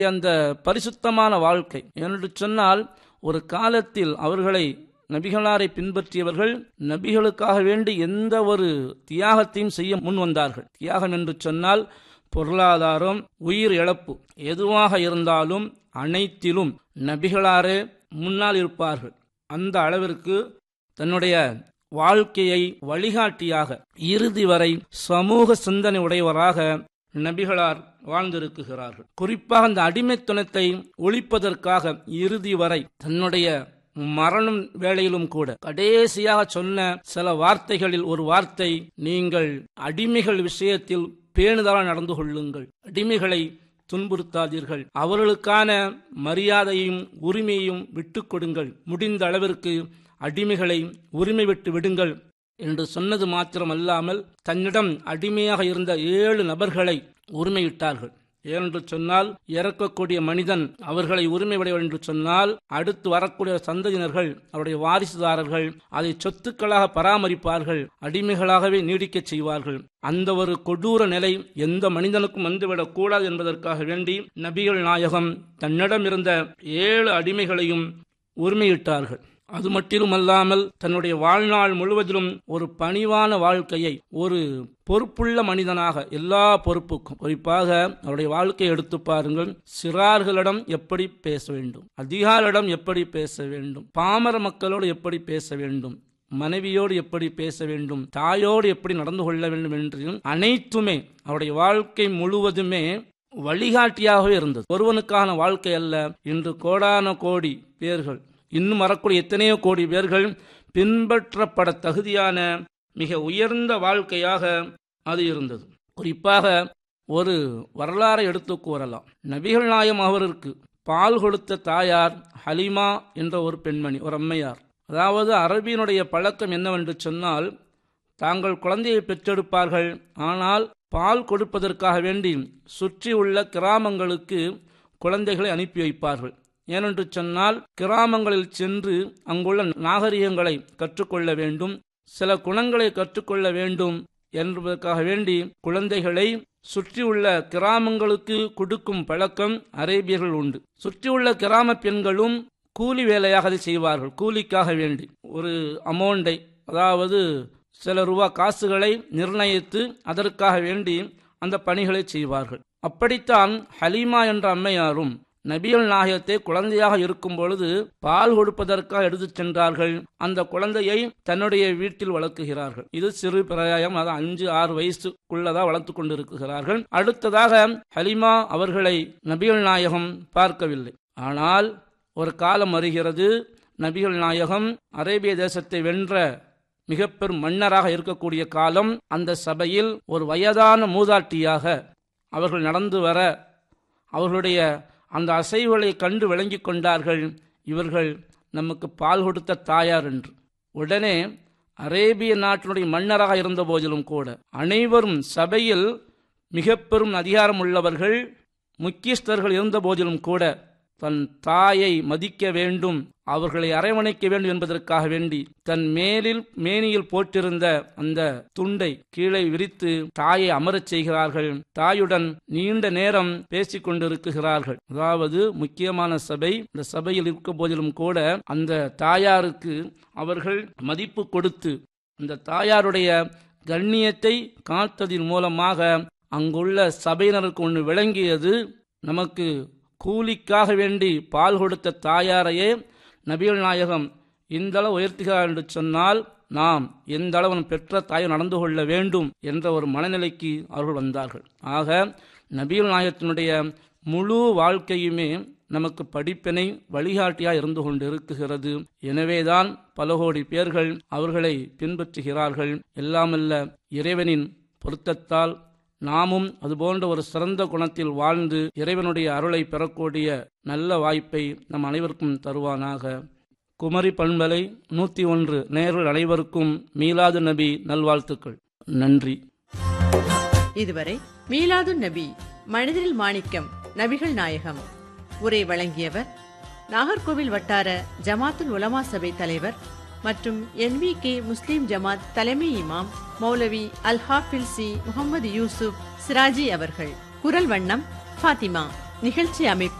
அந்த பரிசுத்தமான வாழ்க்கை என்று சொன்னால் ஒரு காலத்தில் அவர்களை நபிகளாரை பின்பற்றியவர்கள் நபிகளுக்காக வேண்டி எந்த ஒரு தியாகத்தையும் செய்ய முன் வந்தார்கள் தியாகம் என்று சொன்னால் பொருளாதாரம் உயிர் இழப்பு எதுவாக இருந்தாலும் அனைத்திலும் நபிகளாரே முன்னால் இருப்பார்கள் அந்த அளவிற்கு தன்னுடைய வாழ்க்கையை வழிகாட்டியாக இறுதி வரை சமூக சிந்தனை உடையவராக நபிகளார் வாழ்ந்திருக்குகிறார்கள் குறிப்பாக அந்த அடிமைத்தனத்தை ஒழிப்பதற்காக இறுதி வரை தன்னுடைய மரணம் வேளையிலும் கூட கடைசியாக சொன்ன சில வார்த்தைகளில் ஒரு வார்த்தை நீங்கள் அடிமைகள் விஷயத்தில் பேணுதலாக நடந்து கொள்ளுங்கள் அடிமைகளை துன்புறுத்தாதீர்கள் அவர்களுக்கான மரியாதையும் உரிமையும் விட்டுக் கொடுங்கள் முடிந்த அளவிற்கு அடிமைகளை உரிமை விட்டு விடுங்கள் என்று சொன்னது மாத்திரமல்லாமல் தன்னிடம் அடிமையாக இருந்த ஏழு நபர்களை உரிமையிட்டார்கள் ஏனென்று சொன்னால் இறக்கக்கூடிய மனிதன் அவர்களை உரிமை விடையவர் என்று சொன்னால் அடுத்து வரக்கூடிய சந்ததியினர்கள் அவருடைய வாரிசுதாரர்கள் அதை சொத்துக்களாக பராமரிப்பார்கள் அடிமைகளாகவே நீடிக்கச் செய்வார்கள் அந்த ஒரு கொடூர நிலை எந்த மனிதனுக்கும் வந்துவிடக் கூடாது என்பதற்காக வேண்டி நபிகள் நாயகம் தன்னிடம் இருந்த ஏழு அடிமைகளையும் உரிமையிட்டார்கள் அது மட்டிலுமல்லாமல் தன்னுடைய வாழ்நாள் முழுவதிலும் ஒரு பணிவான வாழ்க்கையை ஒரு பொறுப்புள்ள மனிதனாக எல்லா பொறுப்புக்கும் குறிப்பாக அவருடைய வாழ்க்கையை எடுத்து பாருங்கள் சிறார்களிடம் எப்படி பேச வேண்டும் அதிகாரிடம் எப்படி பேச வேண்டும் பாமர மக்களோடு எப்படி பேச வேண்டும் மனைவியோடு எப்படி பேச வேண்டும் தாயோடு எப்படி நடந்து கொள்ள வேண்டும் என்று அனைத்துமே அவருடைய வாழ்க்கை முழுவதுமே வழிகாட்டியாகவே இருந்தது ஒருவனுக்கான வாழ்க்கை அல்ல இன்று கோடான கோடி பேர்கள் இன்னும் வரக்கூடிய எத்தனையோ கோடி பேர்கள் பின்பற்றப்பட தகுதியான மிக உயர்ந்த வாழ்க்கையாக அது இருந்தது குறிப்பாக ஒரு வரலாறை எடுத்து கூறலாம் நபிகள் நாயம் அவருக்கு பால் கொடுத்த தாயார் ஹலிமா என்ற ஒரு பெண்மணி ஒரு அம்மையார் அதாவது அரபியினுடைய பழக்கம் என்னவென்று சொன்னால் தாங்கள் குழந்தையை பெற்றெடுப்பார்கள் ஆனால் பால் கொடுப்பதற்காக வேண்டி சுற்றி உள்ள கிராமங்களுக்கு குழந்தைகளை அனுப்பி வைப்பார்கள் ஏனென்று சொன்னால் கிராமங்களில் சென்று அங்குள்ள நாகரிகங்களை கற்றுக்கொள்ள வேண்டும் சில குணங்களை கற்றுக்கொள்ள வேண்டும் என்பதற்காக வேண்டி குழந்தைகளை சுற்றியுள்ள கிராமங்களுக்கு கொடுக்கும் பழக்கம் அரேபியர்கள் உண்டு சுற்றியுள்ள கிராம பெண்களும் கூலி வேலையாக அதை செய்வார்கள் கூலிக்காக வேண்டி ஒரு அமௌண்டை அதாவது சில ரூபா காசுகளை நிர்ணயித்து அதற்காக வேண்டி அந்த பணிகளை செய்வார்கள் அப்படித்தான் ஹலீமா என்ற அம்மையாரும் நபியல் நாயகத்தை குழந்தையாக இருக்கும் பொழுது பால் கொடுப்பதற்காக எடுத்துச் சென்றார்கள் அந்த குழந்தையை தன்னுடைய வீட்டில் வளர்க்குகிறார்கள் இது சிறு பிராயம் அது அஞ்சு ஆறு வயசுக்குள்ளதா வளர்த்து கொண்டிருக்கிறார்கள் அடுத்ததாக ஹலிமா அவர்களை நபியல் நாயகம் பார்க்கவில்லை ஆனால் ஒரு காலம் வருகிறது நபிகள் நாயகம் அரேபிய தேசத்தை வென்ற மிக பெரும் மன்னராக இருக்கக்கூடிய காலம் அந்த சபையில் ஒரு வயதான மூதாட்டியாக அவர்கள் நடந்து வர அவர்களுடைய அந்த அசைவுகளை கண்டு விளங்கி கொண்டார்கள் இவர்கள் நமக்கு பால் கொடுத்த தாயார் என்று உடனே அரேபிய நாட்டினுடைய மன்னராக இருந்த போதிலும் கூட அனைவரும் சபையில் மிக பெரும் அதிகாரம் உள்ளவர்கள் முக்கியஸ்தர்கள் இருந்த போதிலும் கூட தன் தாயை மதிக்க வேண்டும் அவர்களை அரவணைக்க வேண்டும் என்பதற்காக வேண்டி தன் மேலில் மேனியில் போட்டிருந்த அந்த துண்டை கீழே விரித்து தாயை அமரச் செய்கிறார்கள் தாயுடன் நீண்ட நேரம் பேசிக் கொண்டிருக்கிறார்கள் அதாவது முக்கியமான சபை இந்த சபையில் இருக்க போதிலும் கூட அந்த தாயாருக்கு அவர்கள் மதிப்பு கொடுத்து அந்த தாயாருடைய கண்ணியத்தை காத்ததின் மூலமாக அங்குள்ள சபையினருக்கு ஒன்று விளங்கியது நமக்கு கூலிக்காக வேண்டி பால் கொடுத்த தாயாரையே நபிகள் நாயகம் இந்த அளவு உயர்த்துகிறார் என்று சொன்னால் நாம் எந்த அளவு பெற்ற தாயை நடந்து கொள்ள வேண்டும் என்ற ஒரு மனநிலைக்கு அவர்கள் வந்தார்கள் ஆக நபிகள் நாயகத்தினுடைய முழு வாழ்க்கையுமே நமக்கு படிப்பினை வழிகாட்டியாக இருந்து கொண்டு இருக்குகிறது எனவேதான் பல கோடி பேர்கள் அவர்களை பின்பற்றுகிறார்கள் எல்லாமல்ல இறைவனின் பொருத்தத்தால் நாமும் அதுபோன்ற ஒரு சிறந்த குணத்தில் வாழ்ந்து இறைவனுடைய அருளை பெறக்கூடிய நல்ல வாய்ப்பை நம் அனைவருக்கும் தருவானாக குமரி பண்பலை நூற்றி ஒன்று நேர்கள் அனைவருக்கும் மீலாது நபி நல்வாழ்த்துக்கள் நன்றி இதுவரை மீலாது நபி மனிதரில் மாணிக்கம் நபிகள் நாயகம் உரை வழங்கியவர் நாகர்கோவில் வட்டார ஜமாத்துல் உலமா சபை தலைவர் மற்றும் என்வி கே முஸ்லிம் ஜமாத் தலைமை இமாம் மௌலவி அல் ஹாஃபில் சி முகமது யூசுப் சிராஜி அவர்கள் குரல் வண்ணம் ஃபாத்திமா நிகழ்ச்சி அமைப்பு